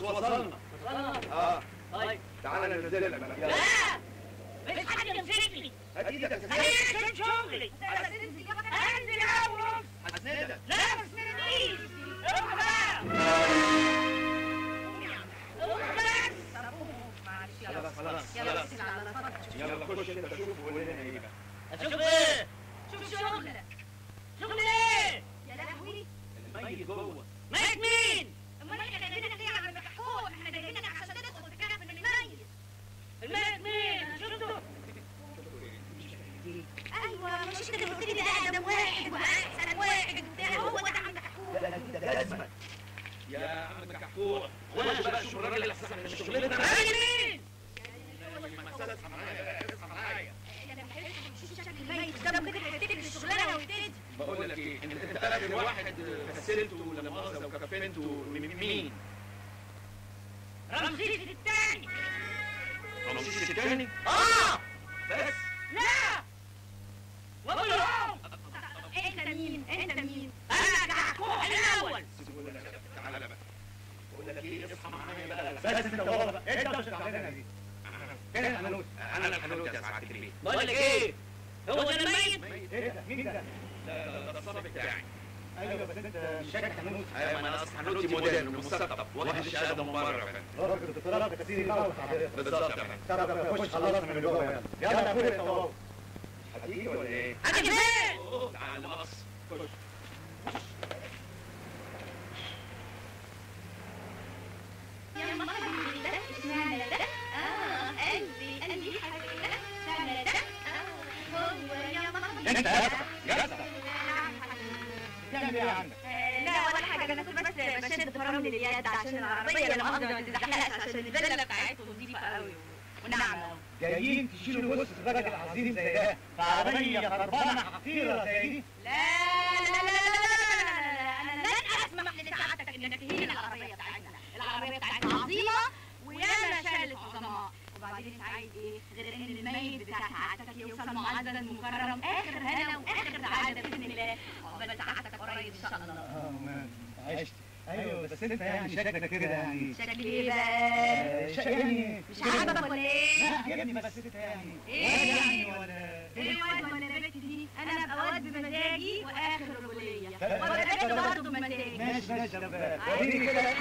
خلاص وصلنا وصلنا اه طيب تعالى ننزل لك بقى لا مش حد يمسكني هات ايدك انا عشان شغلي انزل اول هسندك لا ما تسندنيش روح بقى روح بس خلاص خلاص خلاص يلا خش انت شوف وقول لنا ايه بقى اشوف ايه شوف شغلك شغل ايه يا لهوي الميت جوه ميت مين امال احنا جايبينك ليه على المكحول احنا جايبينك عشان تدخل تكافئ الميت الميت مين شفته ايوه مش انت اللي قلت لي ده اقدم واحد واحسن واحد وبتاع هو ده عم محمود لا لا ده لازمك يا عم كحكوع وانا بقى شوف الراجل اللي احسن من شغلتنا ميت مين مسألة اصحى معايا بقى اصحى معايا لما يشوف شكل الميت ده ممكن هيفتكر الشغلانه ويبتدي بقول لك ايه انت انت اخر واحد غسلته ولا مؤاخذه وكفنته من مين؟ رمسيس الثاني رمسيس الثاني؟ اه بس لا واقول لهم انت مين انت مين انا كحكوح الاول تعالى بقى بقول لك ايه اصحى معايا بقى بس انت ورا بقى انت مش تعبان دي فين الحنوت؟ انا الحنوت يا سعاده البيت بقول لك ايه هو ده الميت ايه ده؟ مين ده؟ ده ده الصبي بتاعي ايوه بس انت مش شايف حنوت ايوه ما انا اصل حنوتي موديل ومثقف واخد الشهاده من بره يا فندم راجل الدكتوراه بتكسير بقى وتعبير بالظبط يا فندم تعرف خش خلصنا من جوه يلا يلا يا فندم طوال هتيجي ولا ايه؟ هتيجي فين أوه، تعال مقص خش يا ماما ده اشمعنى ده اه قلبي قلبي حبيبي ده اشمعنى ده اه هو يا ماما انت يا اسطى يا اسطى نعم حبيبي بتعمل ايه يا عم آه، لا ولا حاجة أنا كنت بس بشد فرامل اليد عشان العربية لما أقدر ما تتزحلقش عشان الفيلا بتاعتهم نظيفة قوي وناعمة جايين تشيلوا جثة الراجل العظيم زي ده في عربية خربانة حقيرة زي دي لا لا لا لا لا لا لا أنا لن أسمح لسعادتك إنك تهين العربية بتاعتنا العربية بتاعتنا عظيمة وياما شالت عظماء وبعدين انت عايز ايه غير ان الميت بتاع سعادتك يوصل معزز مكرم اخر هنا واخر سعاده باذن الله عقبال سعادتك قريب ان شاء الله اه مان عشت ايوه بس انت يعني شكلك كده يعني شكلي ايه بقى آه، شك- يعني مش عاجبك ولا ايه لا يا ابني بس انت يعني إيه؟ ولا يعني ولا ايه واد ولا بنت دي انا ابقى واد بمزاجي واخر الرجوليه طب- وابقى بنت طب- برضه بمزاجي ماشي ماشي طب وريني كده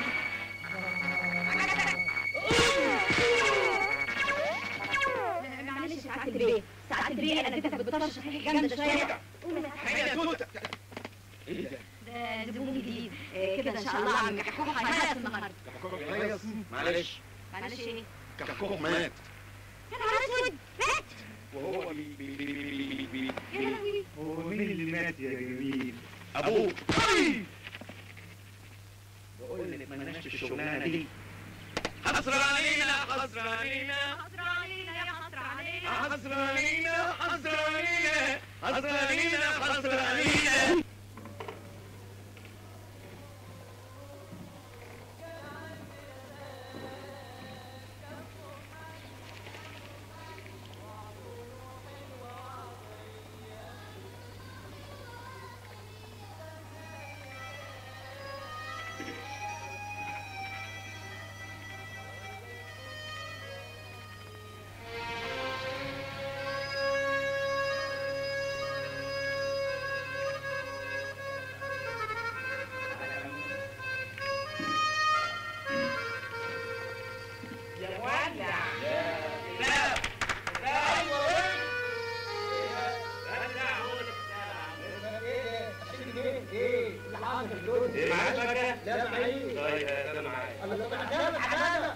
معلش ساعات البيت ساعات البيت انا اديتك بالطرش صحيح جامده شويه حاجه توته ايه ده؟ ده زبون جديد آه، كده ان شاء الله عم كحكوح هيهيص النهارده معلش معلش ايه كحكوك مات يا نهار اسود مات وهو بي بي بي بي بي بي يا لهوي هو مين اللي مات يا جميل ابوه بقول لك ما نشت الشغلانه دي حصر علينا حصر علينا حصر علينا يا حصر علينا حصر علينا حصر علينا حصر علينا حصر علينا معاك بقى؟ لا معيش طيب انا معاك الله طب عجبك عجبك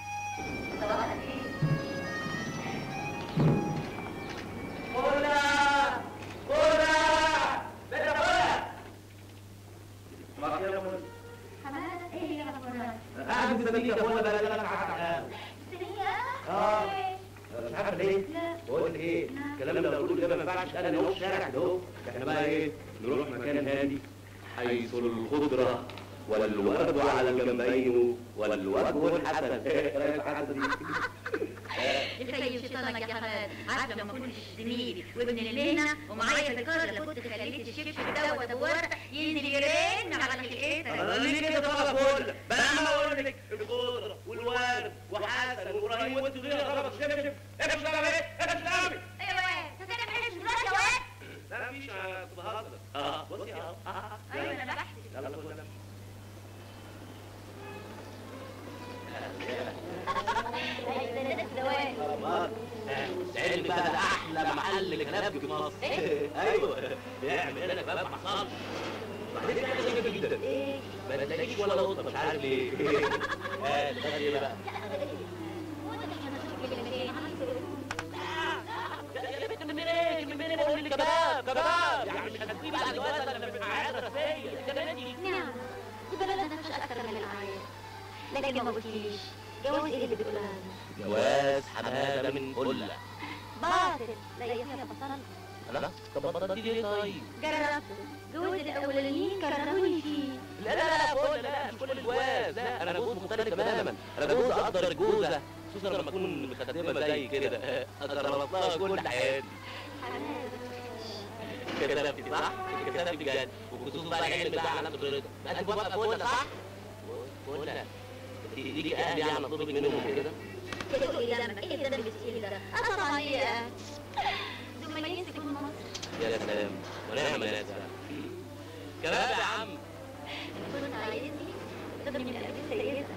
حماد ايه يا رب قاعد مستنيك يا اخوانا بقى لك على اه مش عارف ليه بقول لك ايه الكلام اللي بقوله ده ما ينفعش انا اهو في الشارع ده اهو احنا بقى ايه نروح مكان هادي حيث الخضره والورد على الجنبين والوجه الحسن ايه رايك في الحسن دي يخيب شيطانك يا حماد عارف لما كنت زميلي وابن المهنه ومعايا في القريه كنت خليت الشبشب دوت دوت ينزل يرن على خلقتك انا ليه كده طبعا بقول بقى انا اقول لك الخضره والوارد وحسن وابراهيم وانت تقولي لي غلط شبشب ايه مش غلط ايه ايه مش غلط ايوه انت ما بحبش دلوقتي يا واد لا مفيش انا كنت بهزر اه بصي اه اه ايوه انا بحث يلا خد خلاص علم بقى ده احلى محل كلاب في مصر ايوه بيعمل لك بقى محصل بعدين في حاجه غريبه جدا ما تلاقيش ولا قطه مش عارف ليه اه ده ايه بقى يا بنت من منين من منين بقول لك كباب كباب يعني مش هتسيب على الجواز انا في معاد رسميه كبابي نعم في بلدنا مفيش اكتر من الاعياد لكن ما قلتليش جواز ايه اللي بتقولها جواز حماده من قله باطل لا يا فيها بطل لا طب بطل دي ليه طيب جربته جوز الاولانيين كرهوني فيه لا لا لا بقول لا مش كل الجواز لا انا جوز مختلف تماما انا جوز اقدر الجوزه خصوصا لما اكون مخدمه زي كده اقدر لها كل حياتي كتبتي صح؟ كتبتي بجد وخصوصا بقى العلم بقى علامه الرضا بقى انت موافقه بقول صح؟ بقول ليكي اهل يعني اطلبك منهم كده تقول ايه دمك ايه الدم التقيل ده اه طبعا هي دول مالين سجون مصر يا سلام ونعم يا سلام كباب يا عم كنت عايزني ده من الألف السيدة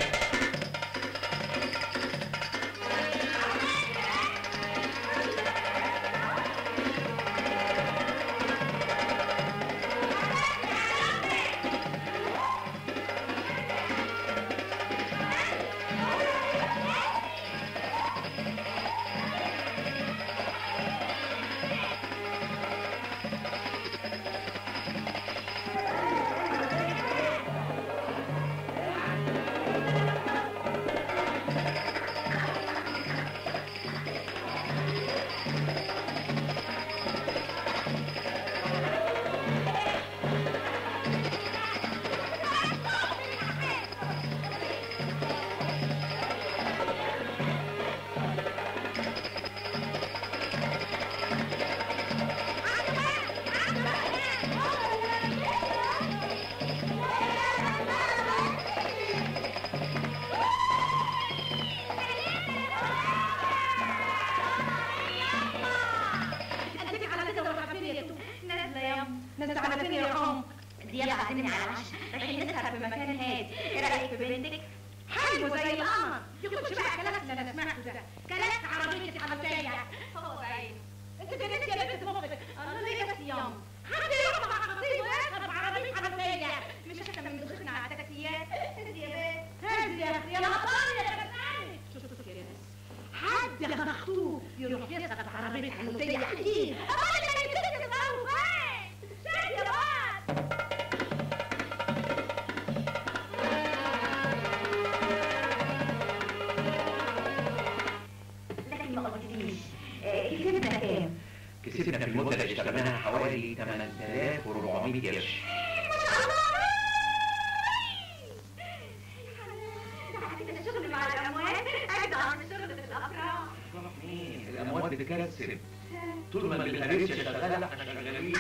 اديك على كده وراح فين يا توت نازلة يا أم نزل على فين يا قوم دي عازمني على العشاء رايحين نسهر في مكان هادي ايه رأيك في بنتك؟ حلو زي القمر يكونش بقى كلام اللي انا سمعته ده كلام عربيه الحبشيه هو بعينه انت جننت يا بنت مخك انا ليه بس يا ام حد يروح مع خطيبه ويسهر بعربيه حبشيه مش احنا من دخلنا على التكسيات هادي يا بنت هادي يا اختي يا لطاني يا بنتاني شوف شوف يا ناس حد يا مخطوب يروح يسهر بعربيه حبشيه حديد أقول لك الست تبقى وين؟ شاد يا واد لكن ما قلتليش آه، كسبنا كام؟ كسبنا في المدة اللي اشتغلناها حوالي 8400 قرش ده الشغل مع الأموات أجدع من الشغل في الأفراح الأموال بتكسب طول ما القرش شغالة احنا شغالين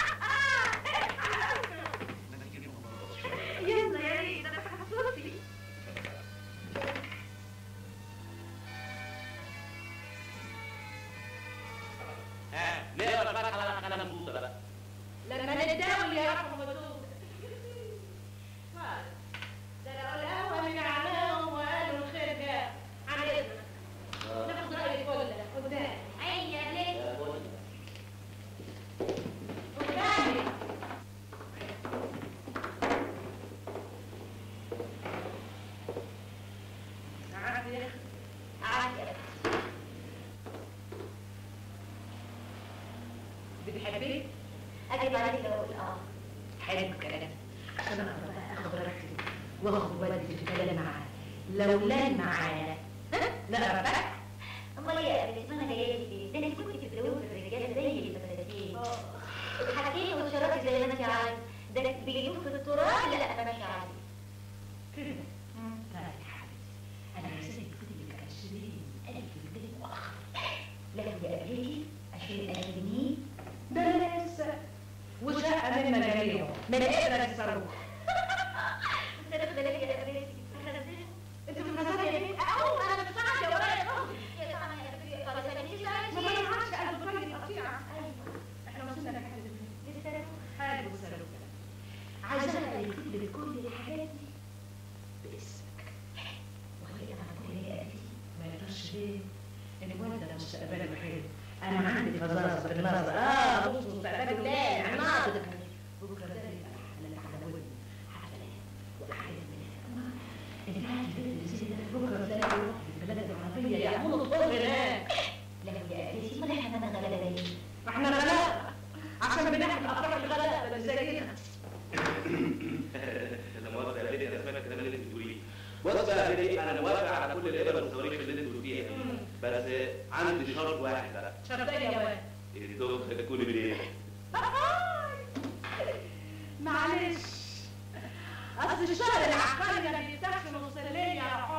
يلا يا ريت أنا تخصصي ها نقرا الفاتحه على قلم بوسه بقى لما نداوي اللي يعرفوا مكتوب ده لو القهوة اللي عليهم وقالوا الخير جاء عن إذنك ناخد رأي الكل قدام عيني يا ليل قدامي ساعات يا أخي عافية بتحبيه؟ أجيب عليك لو أقول آه حلو الكلام عشان اقدر بقى اخد راحتي واخد ولدي في الكلام معاه لو لان معايا ها نقرا بقى أمال إيه يا بنت أنا جاية لك إيه؟ ده أنت كنت في الجو في الرجالة زي الفتاتين اتحكيتي وشربتي زي ما أنت عايزة ده بيجيبوك في التراب لا أنا ماشية عادي كده لا يا حبيبتي انا نسيت كنت اللي كان 20 الف يا أبيكي عشرين ألف جنيه بس وشقة من مجاريهم من إبرة الصاروخ انت تاخد بالك يا بنتي انت بتنظري يا بنت أو أنا مش عارفة يا ورايا يا طبعا يا بنتي خلاص انا مش ما بنعرفش أنا بطلع القطيعة احنا وصلنا لحد عارفه حاجة وصلوا كده عايزاها يكتب لي كل الحاجات دي باسمك وهي طبعا كل اللي قالت ما يقدرش ليه ان الولد ده مستقبله حلو انا عندي فظاظه بالنظر اه بص مستقبله لا يعني ناضج بكره ده يبقى على على ولد حفلات واحيانا من انت عارف البلد اللي زي ده بكره تلاقي البلد العربيه يعملوا الطب هناك لا يا بنتي ما احنا ما غلبة ليه ما احنا غلابه عشان بنحكي الافكار الغلابه اللي زينا انا موافق يا بنتي انا سمعت الكلام اللي انت بتقوليه بص يا بنتي انا موافق على كل الابر والصواريخ اللي انت قلتيها بس عندي شرط واحد بقى شرطين يا واد الدوخ تكون بالليل معلش اصل الشهر العقاري ما بيفتحش نص الليل يا